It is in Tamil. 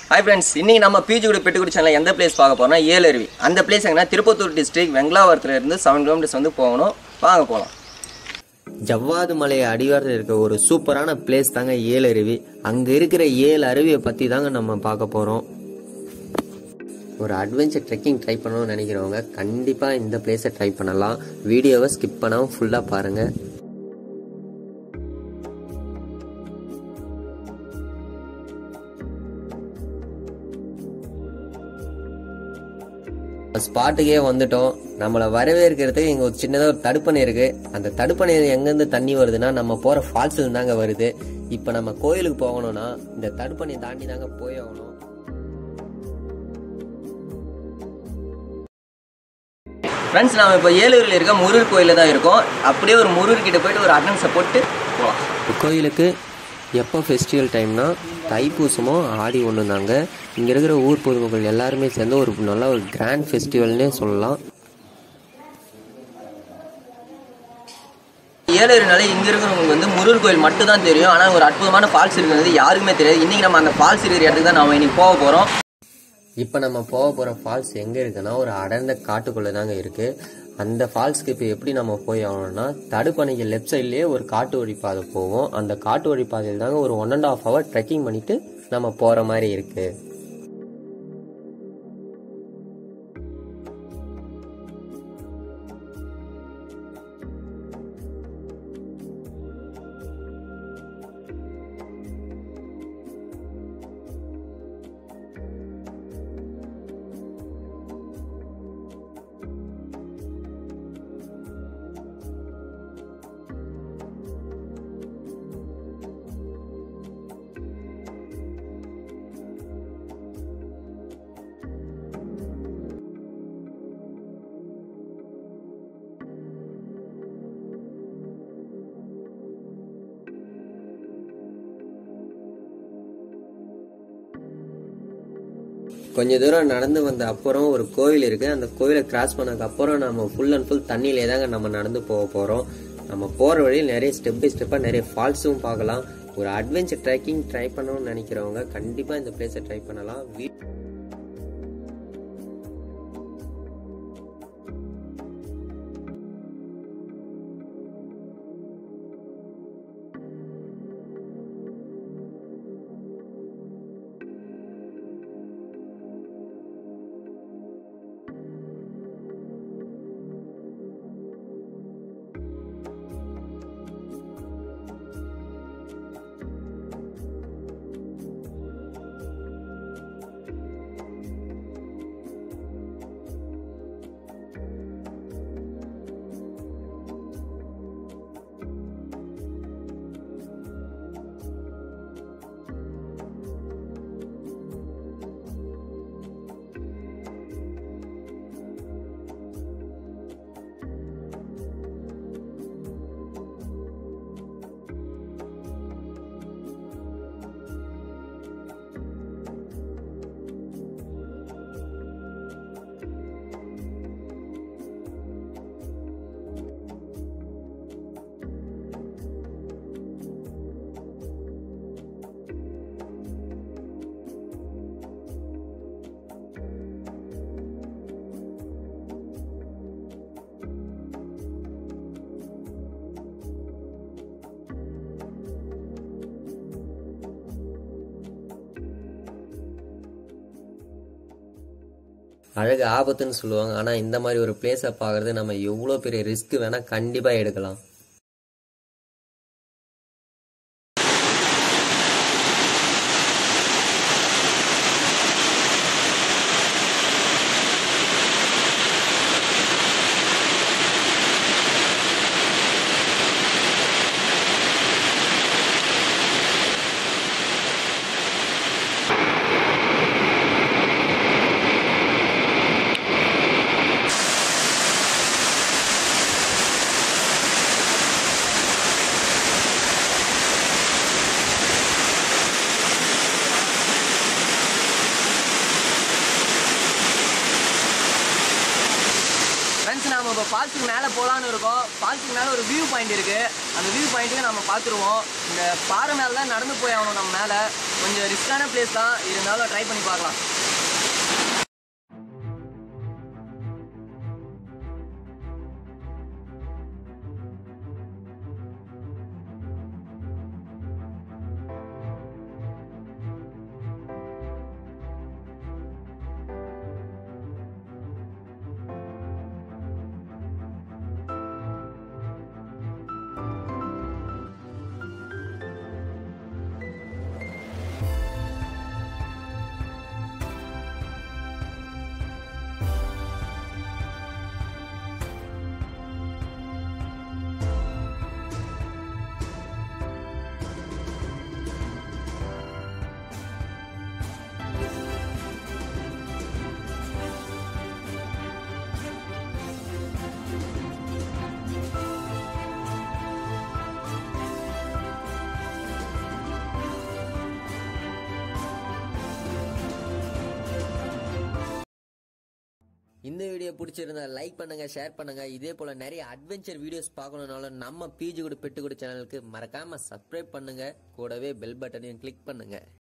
ஹாய் ஃப்ரெண்ட்ஸ் இன்னைக்கு நம்ம பிஜியோட பெட்டுக்குடி சேனல் எந்த பிளேஸ் பார்க்க போறோம்னா ஏலருவி அந்த பிளேஸ் எங்கன்னா திருப்பத்தூர் டிஸ்ட்ரிக்ட் வெங்கலாவரத்துல இருந்து செவன் கிலோமீட்டர்ஸ் வந்து போகணும் வாங்க போகலாம் ஜவ்வாது மலை அடிவாரத்தில் இருக்க ஒரு சூப்பரான பிளேஸ் தாங்க ஏழு அருவி அங்கே இருக்கிற ஏழு அருவியை பற்றி தாங்க நம்ம பார்க்க போகிறோம் ஒரு அட்வென்ச்சர் ட்ரெக்கிங் ட்ரை பண்ணணும்னு நினைக்கிறவங்க கண்டிப்பாக இந்த பிளேஸை ட்ரை பண்ணலாம் வீடியோவை ஸ்கிப் பண்ணாமல் ஃபுல்லாக பாருங்கள் ஸ்பாட்டுக்கே வந்துட்டோம் நம்மளை வரவேற்கிறதுக்கு இங்கே ஒரு சின்னதாக ஒரு தடுப்பணை இருக்கு அந்த தடுப்பணை எங்கேருந்து தண்ணி வருதுன்னா நம்ம போகிற ஃபால்ஸில் தாங்க வருது இப்போ நம்ம கோயிலுக்கு போகணும்னா இந்த தடுப்பணையை தாண்டி தாங்க போய் ஆகணும் ஃப்ரெண்ட்ஸ் நாம இப்போ ஏலூரில் இருக்க முருகர் கோயிலில் தான் இருக்கோம் அப்படியே ஒரு முருகர் கிட்ட போயிட்டு ஒரு அட்டன்ஸை போட்டு போகலாம் கோயிலுக்கு எப்போ ஃபெஸ்டிவல் டைம்னா தைப்பூசமோ ஆடி ஒன்று தாங்க இங்கே இருக்கிற ஊர் பொதுமக்கள் எல்லாருமே சேர்ந்து ஒரு நல்ல ஒரு கிராண்ட் ஃபெஸ்டிவல்னே சொல்லலாம் ஏலூரினாலே இங்கே இருக்கிறவங்களுக்கு வந்து முருகர் கோயில் மட்டும் தான் தெரியும் ஆனால் ஒரு அற்புதமான ஃபால்ஸ் இருக்கிறது யாருக்குமே தெரியாது இன்னைக்கு நம்ம அந்த ஃபால்ஸ் இருக்கிற இடத்துக்கு தான் நம்ம இன்னைக்கு போக போகிறோம் இப்போ நம்ம போக போகிற ஃபால்ஸ் எங்கே இருக்குன்னா ஒரு அடர்ந்த காட்டுக்குள்ளே தாங்க இருக்குது அந்த ஃபால்ஸ்க்கு இப்போ எப்படி நம்ம போய் ஆகணும்னா தடுப்பணைக்கு லெஃப்ட் சைட்லேயே ஒரு காட்டு வழி பாதை போவோம் அந்த காட்டு வழி பாதையில் தாங்க ஒரு one and half hour trekking பண்ணிட்டு நம்ம போகிற மாதிரி இருக்குது கொஞ்ச தூரம் நடந்து வந்த அப்புறம் ஒரு கோவில் இருக்கு அந்த கோவிலை கிராஸ் பண்ணதுக்கு அப்புறம் நம்ம ஃபுல் அண்ட் ஃபுல் தண்ணியிலே தாங்க நம்ம நடந்து போக போறோம் நம்ம போற வழியில் நிறைய ஸ்டெப் பை ஸ்டெப்பா நிறைய ஃபால்ஸும் பார்க்கலாம் ஒரு அட்வென்ச்சர் ட்ரெக்கிங் ட்ரை பண்ணணும்னு நினைக்கிறவங்க கண்டிப்பா இந்த பிளேஸை ட்ரை பண்ணலாம் வீ- அழகு ஆபத்துன்னு சொல்லுவாங்க ஆனா இந்த மாதிரி ஒரு பிளேஸை பார்க்கறது நம்ம எவ்வளோ பெரிய ரிஸ்க் வேணா கண்டிப்பா எடுக்கலாம் ஃபால்ஸுக்கு மேலே போகலான்னு இருக்கோம் ஃபால்ஸுக்கு மேலே ஒரு வியூ பாயிண்ட் இருக்குது அந்த வியூ பாயிண்ட்டுக்கு நம்ம பார்த்துருவோம் இந்த பாறை மேலே தான் நடந்து போய் ஆகணும் நம்ம மேலே கொஞ்சம் ரிஸ்க்கான பிளேஸ் தான் இருந்தாலும் ட்ரை பண்ணி பார்க்கலாம் இந்த வீடியோ பிடிச்சிருந்தா லைக் பண்ணுங்க ஷேர் பண்ணுங்க இதே போல நிறைய அட்வென்ச்சர் வீடியோஸ் பார்க்கணும்னாலும் நம்ம பிஜி கூட பெட்டு கூட சேனலுக்கு மறக்காம சப்ஸ்கிரைப் பண்ணுங்க கூடவே பெல் பட்டனையும் கிளிக் பண்ணுங்க